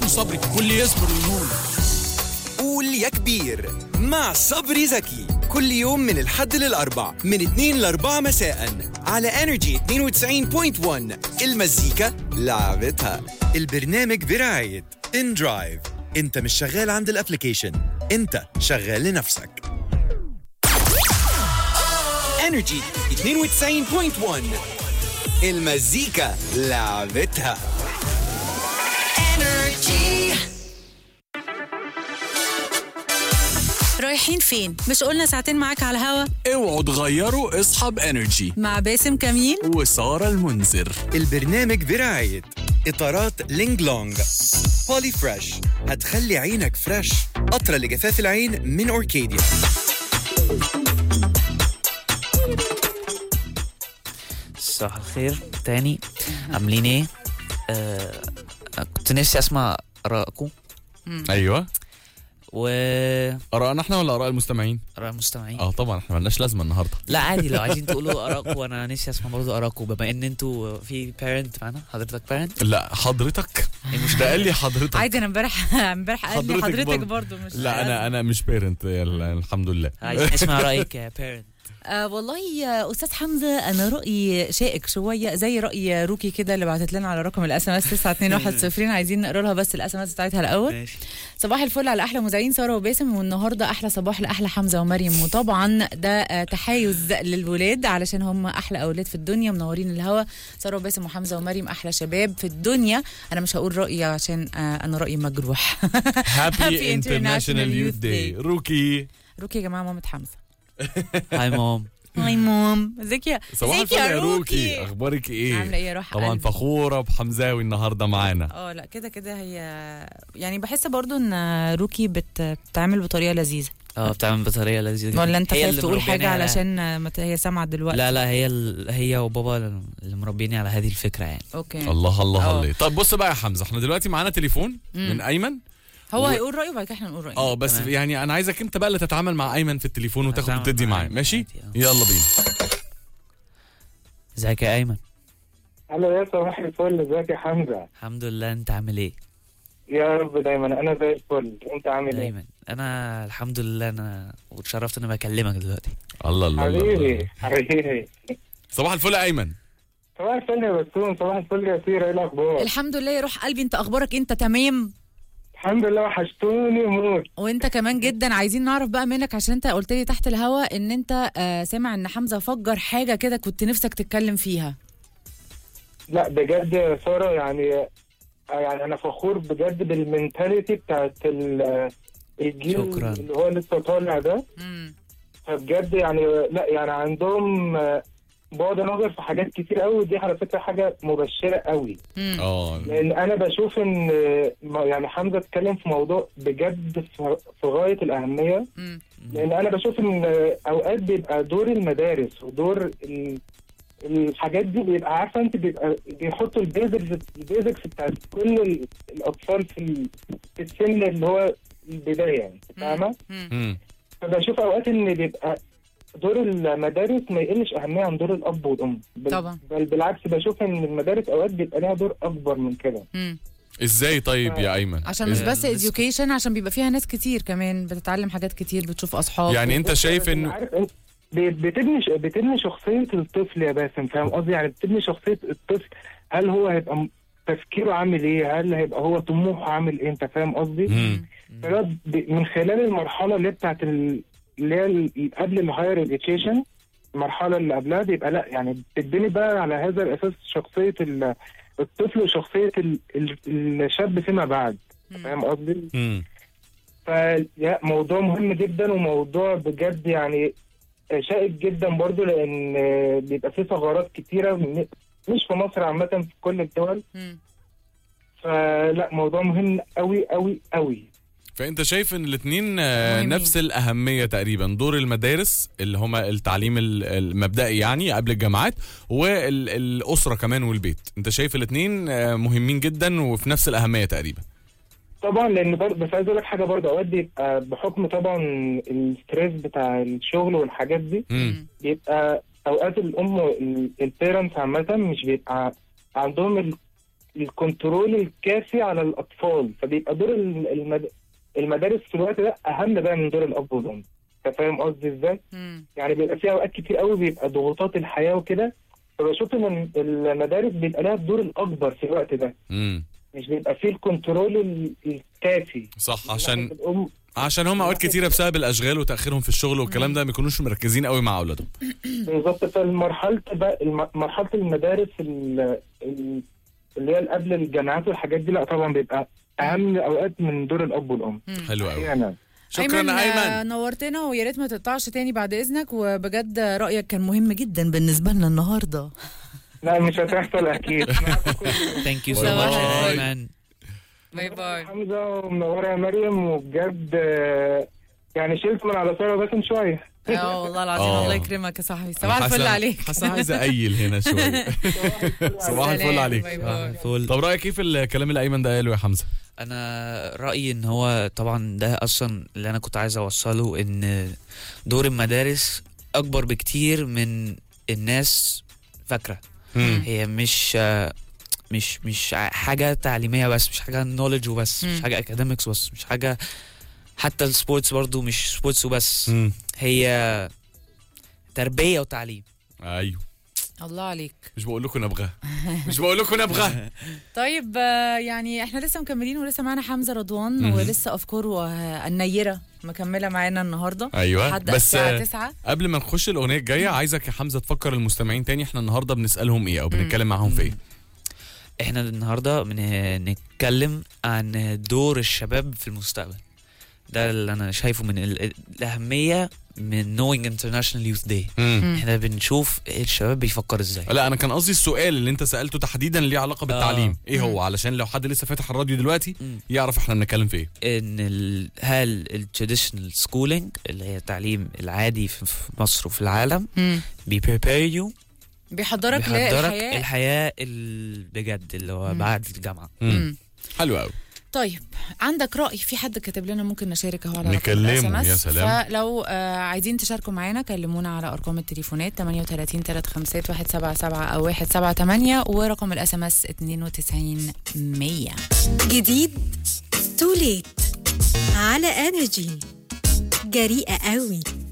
صبري واللي يصبر ينول قول يا كبير مع صبري زكي كل يوم من الحد للأربع من 2 ل 4 مساء على انرجي 92.1 المزيكا لعبتها البرنامج برعاية ان درايف انت مش شغال عند الابليكيشن انت شغال لنفسك انرجي 92.1 المزيكا لعبتها رايحين فين؟ مش قلنا ساعتين معاك على الهوا اوعوا تغيروا اصحاب انرجي مع باسم كمين وسارة المنذر البرنامج برعاية إطارات لينج لونج بولي فريش هتخلي عينك فريش قطرة لجفاف العين من أوركيديا صباح الخير تاني عاملين ايه؟ آه كنت نفسي اسمع ارائكم ايوه واراء ارائنا احنا ولا اراء المستمعين المستمعين اه طبعا احنا مالناش لازمه النهارده لا عادي لو عايزين تقولوا ارائكم وانا نفسي اسمع برضه ارائكم بما ان انتوا في بارنت معانا حضرتك بارنت لا حضرتك مش ده قال لي حضرتك عادي انا امبارح امبارح قال لي حضرتك حضرتك برضه. برضه مش لا انا انا مش بيرنت الحمد لله عايزين نسمع رايك يا بارنت آه والله يا استاذ حمزه انا رايي شائك شويه زي راي روكي كده اللي بعتت لنا على رقم الاس ام اس 92110 عايزين نقرا لها بس الاس ام اس بتاعتها الاول ماشي صباح الفل على احلى مذيعين ساره وباسم والنهارده احلى صباح لاحلى حمزه ومريم وطبعا ده آه، تحيز للولاد علشان هم احلى اولاد في الدنيا منورين الهوا ساره وباسم وحمزه ومريم احلى شباب في الدنيا انا مش هقول رايي عشان آه، انا رايي مجروح Happy هابي International انترناشونال يوث Youth داي Day. روكي روكي يا جماعه مامة حمزه هاي مام هاي مام ازيك يا صباح ازيك الفل يا روكي اخبارك ايه عامله ايه يا روح طبعا قلبي؟ فخوره بحمزاوي النهارده معانا اه لا كده كده هي يعني بحس برضو ان روكي بت... بتتعامل بطريقه لذيذه اه بتعمل بطريقه لذيذه جدا. ولا انت هي خايف اللي تقول مربياني حاجه على- علشان ما ت- هي سامعه دلوقتي لا لا هي ال... هي وبابا اللي مربيني على هذه الفكره يعني اوكي الله الله اه. الله طب بص بقى يا حمزه احنا دلوقتي معانا تليفون من ايمن هو و- هيقول رايه وبعد كده احنا نقول رايه اه بس تمام. يعني انا عايزك انت بقى اللي تتعامل مع ايمن في التليفون وتاخد هتعامل وتدي مع معاه أيمن ماشي عادي، اه. يلا بينا ازيك يا ايمن الو يا صباح الفل ازيك يا حمزه الحمد لله انت عامل ايه يا رب دايما انا زي الفل انت عامل ايه دايما انا الحمد لله انا واتشرفت ان انا بكلمك دلوقتي الله الله الله الله. حبيبي حبيبي صباح الفل يا ايمن صباح الفل يا بسوم صباح الفل يا سيرة ايه الاخبار الحمد لله يا روح قلبي انت اخبارك انت تمام الحمد لله وحشتوني موت وانت كمان جدا عايزين نعرف بقى منك عشان انت قلت لي تحت الهوا ان انت آه سامع ان حمزه فجر حاجه كده كنت نفسك تتكلم فيها لا بجد يا ساره يعني يعني انا فخور بجد بالمنتاليتي بتاعت ال- الجيل شكراً. اللي هو لسه طالع ده امم فبجد يعني لا يعني عندهم آه، بعد نظر في حاجات كتير قوي ودي على فكره حاجه مبشره قوي امم اه لان انا بشوف ان م- يعني حمزه اتكلم في موضوع بجد في في غايه الاهميه امم لان انا بشوف ان اوقات بيبقى دور المدارس ودور ال- الحاجات دي بيبقى عارفه انت بيبقى بيحطوا البيزكس البيزكس بتاعت كل ال- الاطفال في ال- في السن اللي هو البدايه يعني فاهمه؟ مم. فبشوف اوقات ان بيبقى دور المدارس ما يقلش اهميه عن دور الاب والام بل طبعا. بل بالعكس بشوف ان المدارس اوقات بيبقى لها دور اكبر من كده امم ازاي طيب يا ايمن عشان مش إز- بس بس- education عشان بيبقى فيها ناس كتير كمان بتتعلم حاجات كتير بتشوف اصحاب يعني انت شايف انه عارف انت ب- بتبني ش- بتبني شخصيه الطفل يا باسم فاهم قصدي يعني بتبني شخصيه الطفل هل هو هيبقى م- تفكيره عامل ايه هل هيبقى هو طموحه عامل ايه انت فاهم قصدي مم. فده ب- من خلال المرحله اللي هي بتاعت ال- اللي هي ال- قبل الهاير اديوكيشن المرحله اللي قبلها بيبقى لا يعني بتبني بقى على هذا الاساس شخصيه ال- الطفل وشخصيه ال- ال- الشاب فيما بعد فاهم قصدي؟ مم. فلا موضوع مهم جدا وموضوع بجد يعني شائك جدا برضو لان بيبقى فيه ثغرات كتيره م- مش في مصر عامه في كل الدول مم. فلا موضوع مهم قوي قوي قوي فانت شايف ان الاثنين مهمين. نفس الاهميه تقريبا دور المدارس اللي هما التعليم ال- المبدئي يعني قبل الجامعات والاسره كمان والبيت انت شايف الاثنين مهمين جدا وفي نفس الاهميه تقريبا طبعا لان برضه بس عايز اقول لك حاجه برضه اوقات بيبقى بحكم طبعا الستريس بتاع الشغل والحاجات دي مم. بيبقى اوقات الام البيرنتس عامه مش بيبقى عندهم ال- الكنترول الكافي على الاطفال فبيبقى دور الم- المد... المدارس في الوقت ده اهم بقى من دور الاب والام انت فاهم قصدي ازاي؟ مم. يعني بيبقى في اوقات كتير قوي بيبقى ضغوطات الحياه وكده فبشوف ان المدارس بيبقى لها الدور الاكبر في الوقت ده امم مش بيبقى فيه الكنترول ال- الكافي صح عشان الام عشان هم اوقات كتيره بسبب الاشغال وتاخيرهم في الشغل والكلام ده ما يكونوش مركزين قوي مع اولادهم بالظبط فالمرحله بقى الم- مرحله المدارس ال- ال- اللي هي قبل الجامعات والحاجات دي لا طبعا بيبقى اهم اوقات من دور الاب والام حلو قوي يعني شكرا ايمن آه، ايمن نورتنا ويا ريت ما تقطعش تاني بعد اذنك وبجد رايك كان مهم جدا بالنسبه لنا النهارده لا مش هتحصل اكيد معاكم كل يوم. ثانك يو سو باي ماتش باي. ايمن باي باي حمزه ومنوره يا مريم وبجد آه، يعني شلت من على ساره باسم شويه اه والله العظيم آه. الله يكرمك يا صاحبي صباح الفل عليك حاسه عايز اقيل هنا شويه صباح الفل سلام، عليك باي باي. فول طب رايك ايه في الكلام اللي ايمن ده قاله يا حمزه انا رايي ان هو طبعا ده اصلا اللي انا كنت عايز اوصله ان دور المدارس اكبر بكتير من الناس فاكره مم. هي مش آه، مش مش ع- حاجه تعليميه بس مش حاجه نوليدج وبس مش مم. حاجه اكاديميكس بس مش حاجه حتى السبورتس برضو مش سبورتس وبس مم. هي تربيه وتعليم ايوه الله عليك مش بقول لكم نبغى مش بقول لكم نبغى طيب آه، يعني احنا لسه مكملين ولسه معانا حمزه رضوان مهم. ولسه افكار النيره مكمله معانا النهارده ايوه لحد بس الساعه آه، 9 قبل ما نخش الاغنيه الجايه عايزك يا حمزه تفكر المستمعين تاني احنا النهارده بنسالهم ايه او بنتكلم معاهم في ايه احنا النهارده بنتكلم عن دور الشباب في المستقبل ده اللي انا شايفه من ال- الاهميه من نوينج انترناشونال يوث داي مم. احنا بنشوف الشباب بيفكر ازاي لا انا كان قصدي السؤال اللي انت سالته تحديدا ليه علاقه بالتعليم ايه هو علشان لو حد لسه فاتح الراديو دلوقتي مم. يعرف احنا بنتكلم في ايه ان ال هل التراديشنال سكولينج اللي هي التعليم العادي في في مصر وفي العالم بيبريبير يو بيحضرك بيحضرك للحياه الحياه ال- بجد اللي هو بعد الجامعه مم. مم. حلو قوي طيب عندك رأي في حد كاتب لنا ممكن نشارك اهو على رقم نكلمه، ال SMS. يا سلام. فلو آه عايزين تشاركوا معانا كلمونا على ارقام التليفونات 38 35 177 او 178 ورقم الاس ام اس 92 100 جديد توليت على انرجي جريئة قوي